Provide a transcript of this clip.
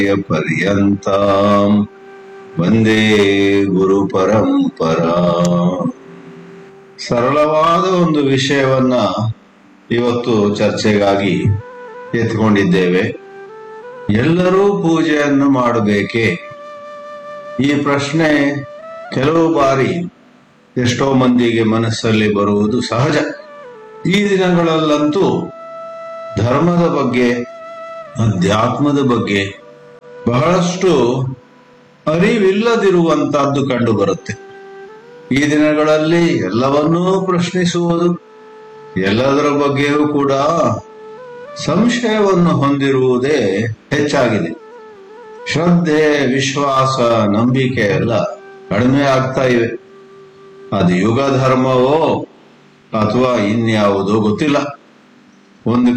ಪರ್ಯಂತಾಂ ವಂದೇ ಗುರು ಪರಂಪರಾ ಸರಳವಾದ ಒಂದು ವಿಷಯವನ್ನ ಇವತ್ತು ಚರ್ಚೆಗಾಗಿ ಎತ್ಕೊಂಡಿದ್ದೇವೆ ಎಲ್ಲರೂ ಪೂಜೆಯನ್ನು ಮಾಡಬೇಕೇ ಈ ಪ್ರಶ್ನೆ ಕೆಲವು ಬಾರಿ ಎಷ್ಟೋ ಮಂದಿಗೆ ಮನಸ್ಸಲ್ಲಿ ಬರುವುದು ಸಹಜ ಈ ದಿನಗಳಲ್ಲಂತೂ ಧರ್ಮದ ಬಗ್ಗೆ ಅಧ್ಯಾತ್ಮದ ಬಗ್ಗೆ ಬಹಳಷ್ಟು ಅರಿವಿಲ್ಲದಿರುವಂತಹದ್ದು ಕಂಡು ಬರುತ್ತೆ ಈ ದಿನಗಳಲ್ಲಿ ಎಲ್ಲವನ್ನೂ ಪ್ರಶ್ನಿಸುವುದು ಎಲ್ಲದರ ಬಗ್ಗೆಯೂ ಕೂಡ ಸಂಶಯವನ್ನು ಹೊಂದಿರುವುದೇ ಹೆಚ್ಚಾಗಿದೆ ಶ್ರದ್ಧೆ ವಿಶ್ವಾಸ ನಂಬಿಕೆ ಎಲ್ಲ ಕಡಿಮೆ ಆಗ್ತಾ ಇವೆ ಅದು ಯುಗ ಧರ್ಮವೋ ಅಥವಾ ಇನ್ಯಾವುದೋ ಗೊತ್ತಿಲ್ಲ ಒಂದು